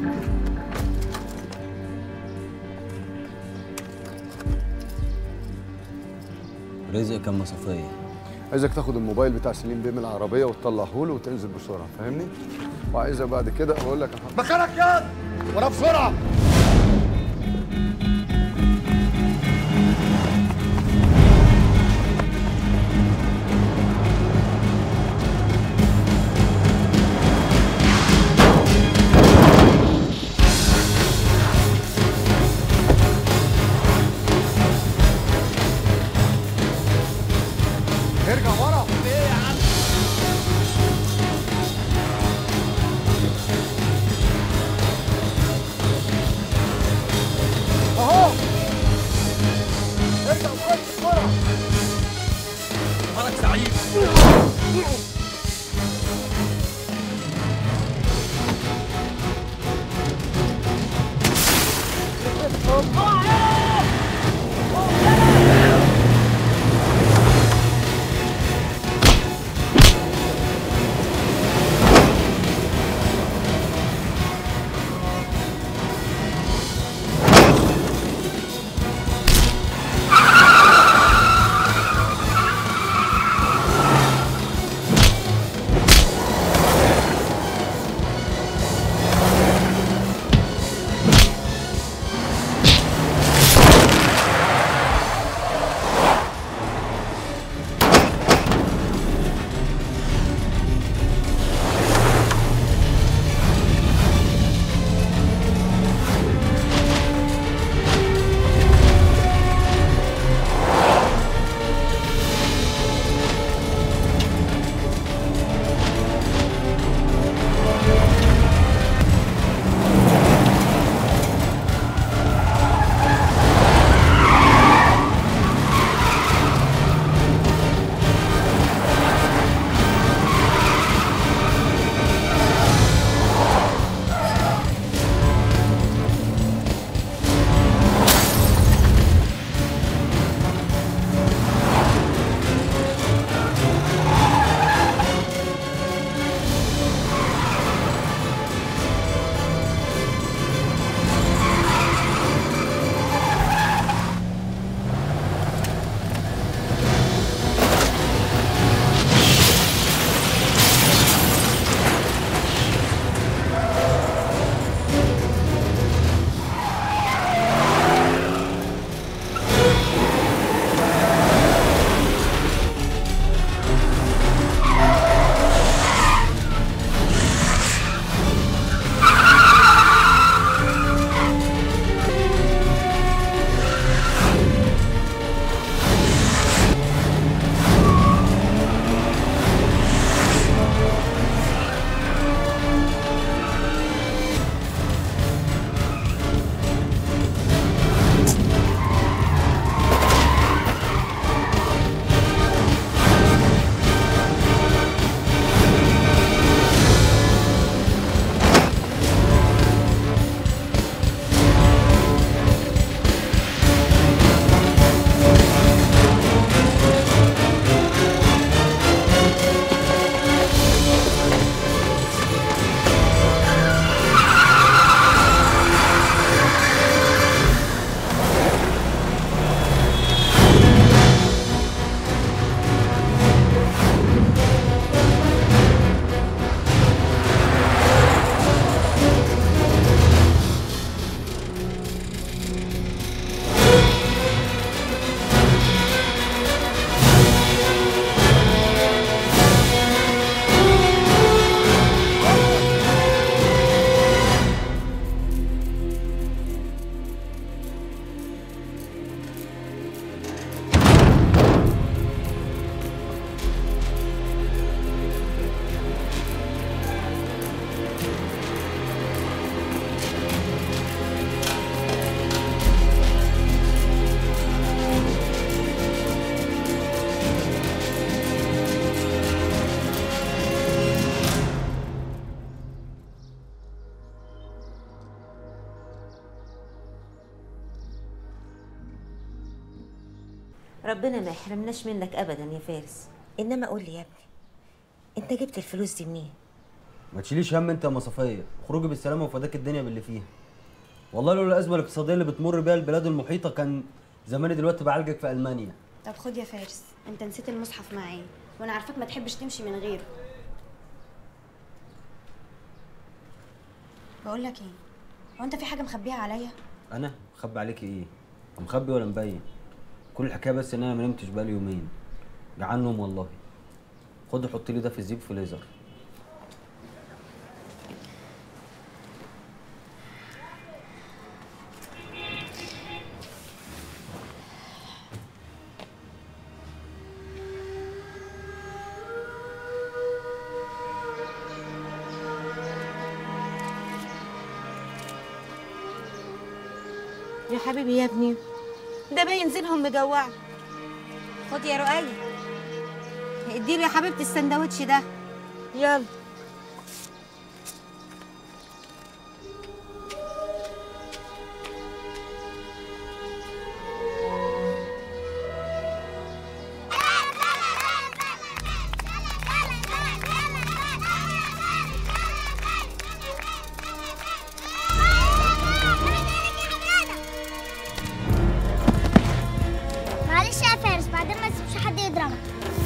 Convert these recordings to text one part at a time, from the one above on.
رزق كان مصافية عايزك تاخد الموبايل بتاع سليم بيه من العربيه وتطلعه له وتنزل بسرعه فاهمني وعايزك بعد كده اقول لك مكانك يا ورا بسرعه ارجع ورا اهو ارجع ورا بسرعه نهارك سعيد ربنا ما يحرمناش منك ابدا يا فارس انما قول لي يا ابني انت جبت الفلوس دي منين ما تشيليش هم انت يا مصفيه خروجي بالسلامه وفداك الدنيا باللي فيها والله لولا الازمه الاقتصاديه اللي بتمر بيها البلاد المحيطه كان زماني دلوقتي بعالجك في المانيا طب خد يا فارس انت نسيت المصحف معايا وانا عارفاك ما تحبش تمشي من غيره بقول لك ايه هو انت في حاجه مخبيها عليا انا مخبي عليكي ايه مخبي ولا مبين كل الحكايه بس ان انا ما نمتش بقالي يومين جعان نوم والله خد حط لي ده في الزيب فريزر يا حبيبي يا ابني ده باين زينهم مجوع خد يا رؤية اديله يا حبيبتي السندوتش ده يلا معلش يا فارس بعدين ما تسيبش حد يضربك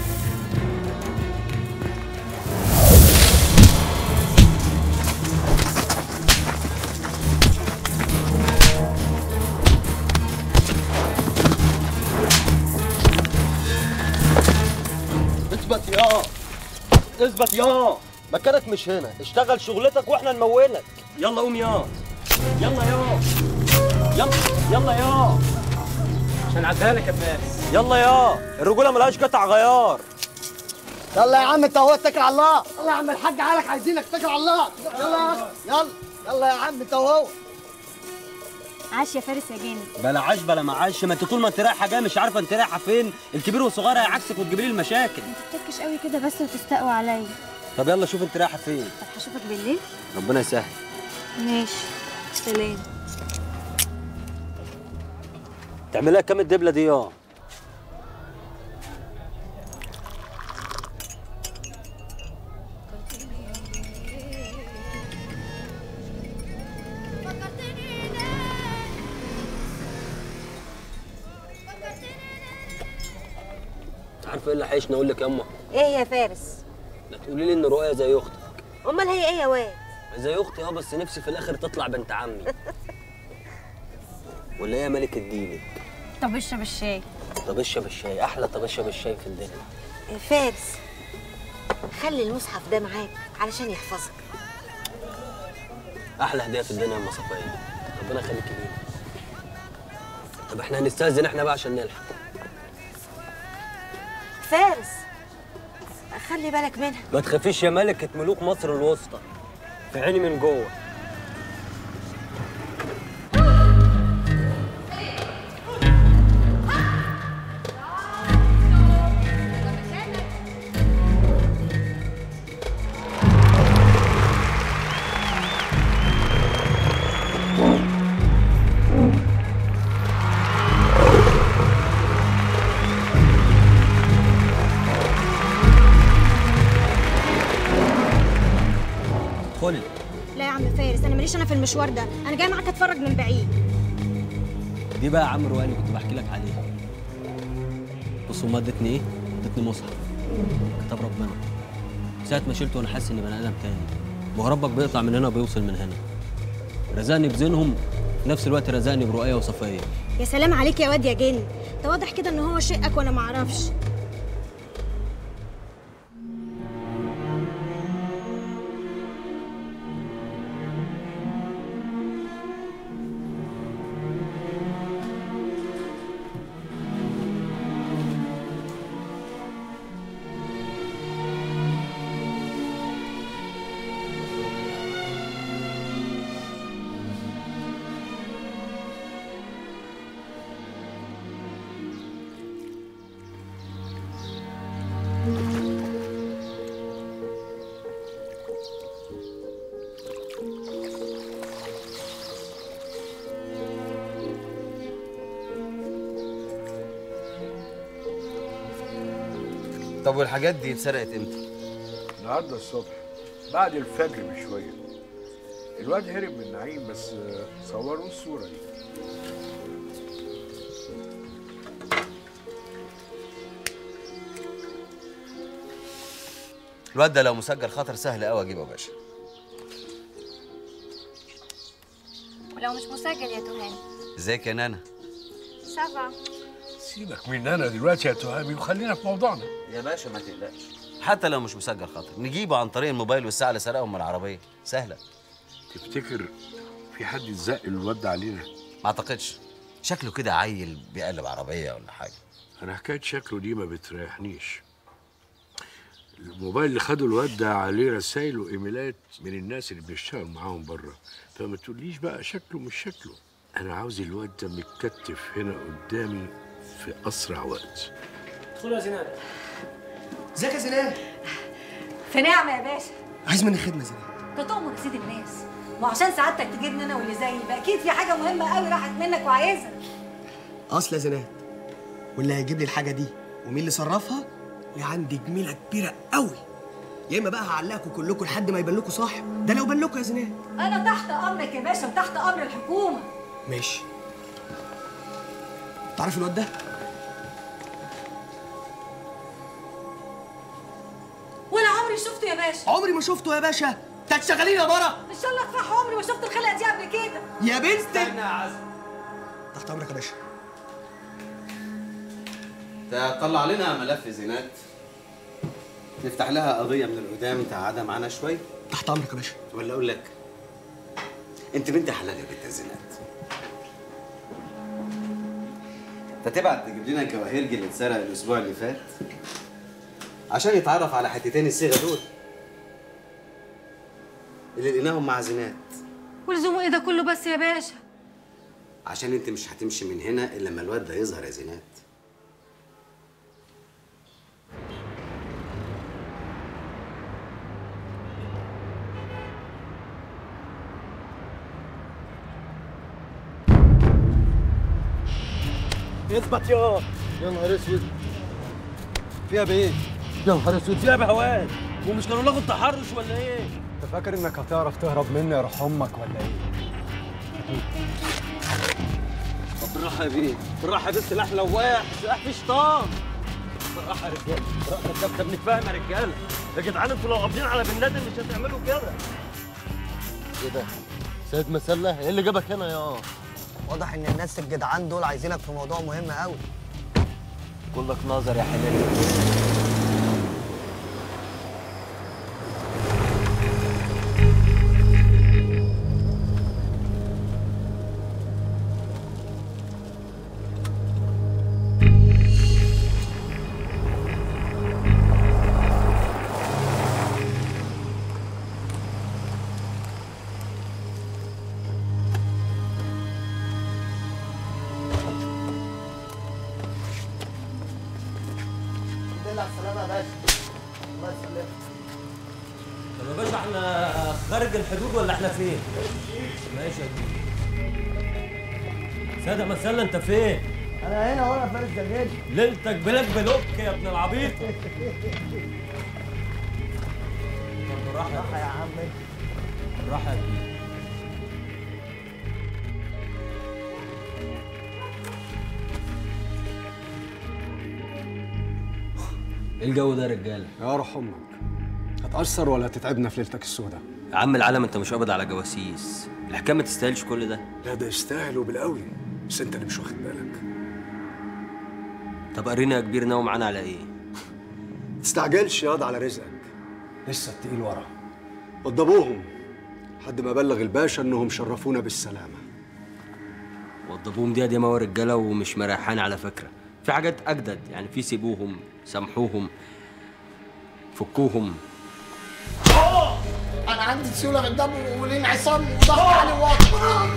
اثبت يا اثبت يا مكانك مش هنا اشتغل شغلتك واحنا نمولك يلا قوم يا يلا يا يلا يلا يا عشان عدها لك يا فارس يلا يا الرجوله ملهاش قطع غيار يلا يا عم انت هو اتكل على الله يلا يا عم الحاج عالك عايزينك تتكل على الله يلا يلا يلا يا عم انت وهو عاش يا فارس يا جامد بلا عاش بلا معاش ما انت طول ما انت رايحه جايه مش عارفه انت رايحه فين الكبير والصغير هيعكسك وتجيب لي المشاكل تتكش قوي كده بس وتستقوى عليا طب يلا شوف انت رايحه فين طب هشوفك بالليل ربنا يسهل ماشي سلام تعملها كام الدبله دي يا عارفه ايه اللي حيشني اقول لك ياما ايه يا فارس لا تقولي لي ان رؤيا زي اختك امال هي ايه يا واد زي اختي اه بس نفسي في الاخر تطلع بنت عمي ولا هي ملكة دينك طب اشرب الشاي طبشه بالشاي احلى طبشه بالشاي في الدنيا يا فارس خلي المصحف ده معاك علشان يحفظك احلى هديه في الدنيا يا ام صفيه ربنا يخليك لينا طب احنا هنستاذن احنا بقى عشان نلحق فارس خلي بالك منها ما تخافيش يا ملكة ملوك مصر الوسطى في عيني من جوه ادخلي لا يا عم فارس انا ماليش انا في المشوار ده انا جاي معاك اتفرج من بعيد دي بقى يا عم روقان اللي كنت بحكي لك عليها بص امها ادتني ايه؟ ادتني مصحف كتاب ربنا ساعة ما شلته وانا حاسس اني بني ادم تاني ما هو ربك بيقطع من هنا وبيوصل من هنا رزقني بزينهم في نفس الوقت رزقني برؤية وصفية يا سلام عليك يا واد يا جن انت واضح كده ان هو شقك وانا معرفش طب والحاجات دي اتسرقت امتى؟ النهارده الصبح بعد الفجر بشويه الواد هرب من نعيم بس صوروا الصوره دي الواد ده لو مسجل خطر سهل قوي اجيبه يا باشا ولو مش مسجل يا تهاني ازيك يا نانا سبعة سيبك من انا دلوقتي يا تهامي وخلينا في موضوعنا يا باشا ما تقلقش حتى لو مش مسجل خطر نجيبه عن طريق الموبايل والساعه اللي سرقهم من العربيه سهله تفتكر في حد يزق الواد ده علينا ما اعتقدش شكله كده عيل بيقلب عربيه ولا حاجه انا حكايه شكله دي ما بتريحنيش الموبايل اللي خده الواد ده عليه رسائل وايميلات من الناس اللي بيشتغل معاهم بره فما تقوليش بقى شكله مش شكله انا عاوز الواد ده متكتف هنا قدامي في اسرع وقت ادخلوا يا زينات ازيك يا زينات في نعمة يا باشا عايز مني خدمه يا زينات انت تؤمر يا سيد الناس وعشان سعادتك تجيبني انا واللي زيي يبقى اكيد في حاجة مهمة قوي راحت منك وعايزها اصل يا زينات واللي هيجيب لي الحاجه دي ومين اللي صرفها اللي عندي جميله كبيره قوي يا اما بقى هعلقكم كلكم لحد ما يبان لكم صح ده لو بان لكم يا زينات انا تحت امرك يا باشا وتحت امر الحكومة ماشي تعرف الواد ده ولا عمري شفته يا باشا عمري ما شفته يا باشا انت هتشغليني يا برا ان شاء الله اتفح عمري ما شفت الخلقة دي قبل كده يا بنت استنى يا عزم تحت امرك يا باشا تطلع لنا ملف زينات نفتح لها قضيه من القدام تقعدها معانا شوي تحت امرك يا باشا ولا اقول لك انت بنت حلال يا بنت زينات انت تبعت تجيب لنا الجواهرجي اللي اتسرق الاسبوع اللي فات عشان يتعرف على حتتين الصيغه دول اللي لقيناهم مع زينات ولزومه ايه ده كله بس يا باشا عشان انت مش هتمشي من هنا الا لما الواد ده يظهر يا زينات اثبت يا يا نهار اسود فيها بايه؟ يا نهار اسود فيها بهوان ومش كانوا لغوا التحرش ولا ايه؟ انت فاكر انك هتعرف تهرب مني يا روح امك ولا ايه؟ طب بالراحه يا بيه بالراحه بس سلاح لواح سلاح في شيطان بالراحه يا رجاله بالراحه يا كابتن بنتفاهم يا رجاله يا جدعان انتوا لو قابضين على بن لادن مش هتعملوا كده ايه ده؟ سيد مسلة ايه اللي جابك هنا يا واضح ان الناس الجدعان دول عايزينك في موضوع مهم قوي كلك نظر يا حلال الحمد لله على السلامة يا باشا الله يسلمك طب يا باشا احنا خارج الحدود ولا احنا فين؟ ماشي يا كبير سادة مسلة انت فين؟ انا هنا وانا فارس جلجل ليلتك بلاك بلوك يا ابن العبيط طب بالراحة يا راحة يا عم بالراحة يا كبير ايه الجو ده يا رجاله؟ يا روح امك هتأثر ولا هتتعبنا في ليلتك السوداء؟ يا عم العالم انت مش قابض على جواسيس الحكايه ما تستاهلش كل ده لا ده يستاهل وبالقوي بس انت اللي مش واخد بالك طب قرينا يا كبير ناوي معانا على ايه تستعجلش ياض على رزقك لسه التقيل ورا وضبوهم لحد ما بلغ الباشا انهم شرفونا بالسلامه وضبوهم دي دي ما رجاله ومش مريحان على فكره في حاجات اجدد يعني في سيبوهم سامحوهم فكوهم انا عندي سيوله في الدم والانعصام وضغط علي واطي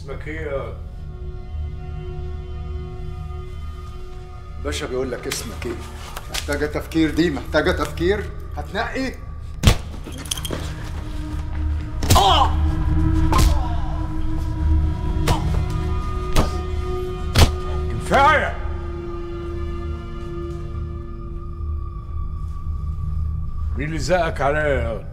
اسمك ايه يا باشا بيقول لك اسمك ايه محتاجه تفكير دي محتاجه تفكير هتنقي كفايه مين اللي زقك عليا يا واد؟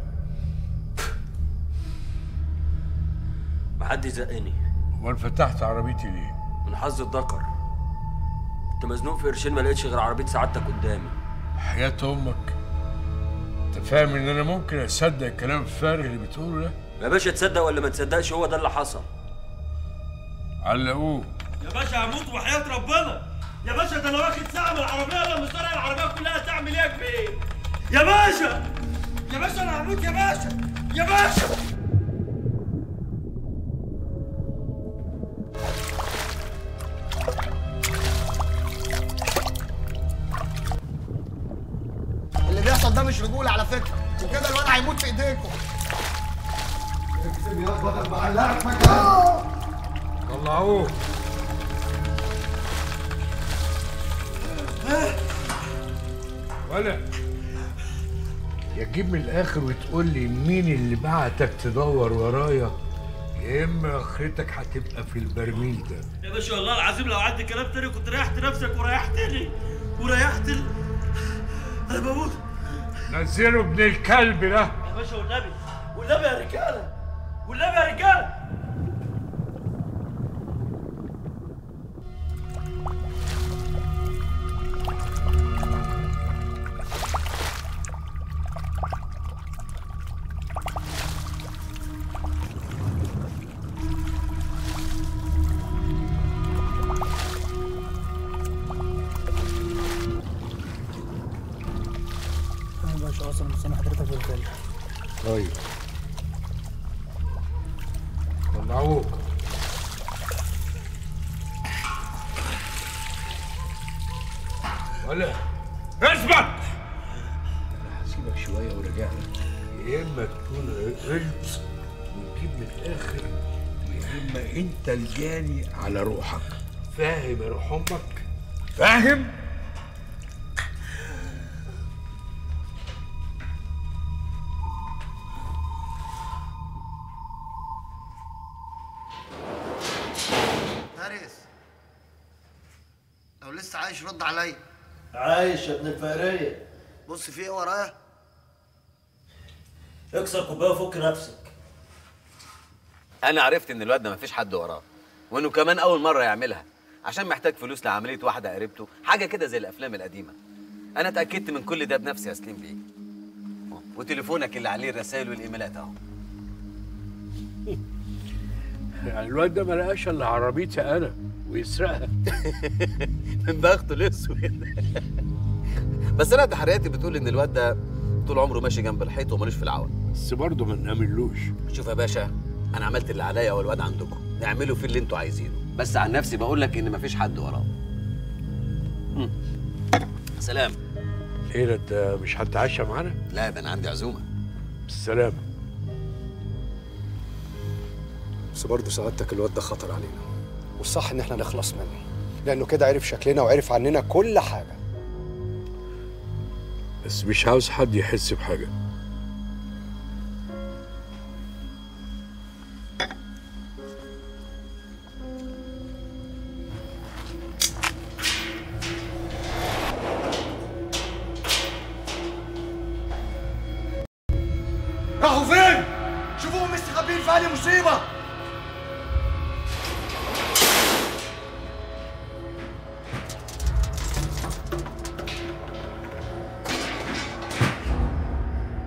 محدش زقني امال فتحت عربيتي ليه؟ من حظ الذكر كنت مزنوق في قرشين ما لقيتش غير عربيه سعادتك قدامي حياة امك انت فاهم ان انا ممكن اصدق الكلام الفارغ اللي بتقوله ده؟ يا باشا تصدق ولا ما تصدقش هو ده اللي حصل علقوه يا باشا هموت وحياة ربنا يا باشا ده انا واخد ساعة من العربية لما سارق العربية كلها تعمل ايه يا كبير يا باشا يا باشا انا هموت يا باشا يا باشا اللي بيحصل ده مش رجوله على فكره وكده الواد هيموت في ايديكم اكتب يا بدل ما علقك مكان طلعوه ولا يا تجيب من الاخر وتقول لي مين اللي بعتك تدور ورايا يا اما اخرتك هتبقى في البرميل ده يا باشا والله العظيم لو عندي كلام تاني كنت ريحت نفسك وريحتني وريحت ال... انا بموت نزله ابن الكلب ده يا باشا والنبي والنبي يا رجاله والنبي يا رجاله انا باشا اصلا مستني حضرتك في الفيلا طيب طلعوك ولا اثبت انا هسيبك شويه ورجع لك يا اما تكون عقلت وتجيب من الاخر يا اما انت الجاني على روحك فاهم يا روح امك فاهم فارس لو لسه عايش رد عليا عايش يا ابن الفقرية بص في ايه ورايا اكسر كوباية وفك نفسك انا عرفت ان الواد ده مفيش حد وراه وانه كمان اول مره يعملها عشان محتاج فلوس لعمليه واحده قريبته حاجه كده زي الافلام القديمه انا اتاكدت من كل ده بنفسي يا سليم بيه وتليفونك اللي عليه الرسائل والايميلات اهو يعني الواد ده ما لقاش الا عربيتي انا ويسرقها من بخته الاسود بس انا تحرياتي بتقول ان الواد ده طول عمره ماشي جنب الحيط ومالوش في العون بس برضه ما نأمنلوش شوف يا باشا انا عملت اللي عليا والواد عندكم اعملوا فيه اللي انتوا عايزينه بس عن نفسي بقول لك ان مفيش حد وراه مم. سلام ايه ده انت مش هتتعشى معانا؟ لا ده انا عندي عزومه بالسلامه بس برضه سعادتك الواد ده خطر علينا والصح ان احنا نخلص منه لانه كده عرف شكلنا وعرف عننا كل حاجه بس مش عاوز حد يحس بحاجه راحوا فين؟ شوفوهم مستخبيين في أي مصيبة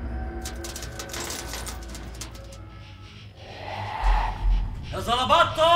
يا زلبطة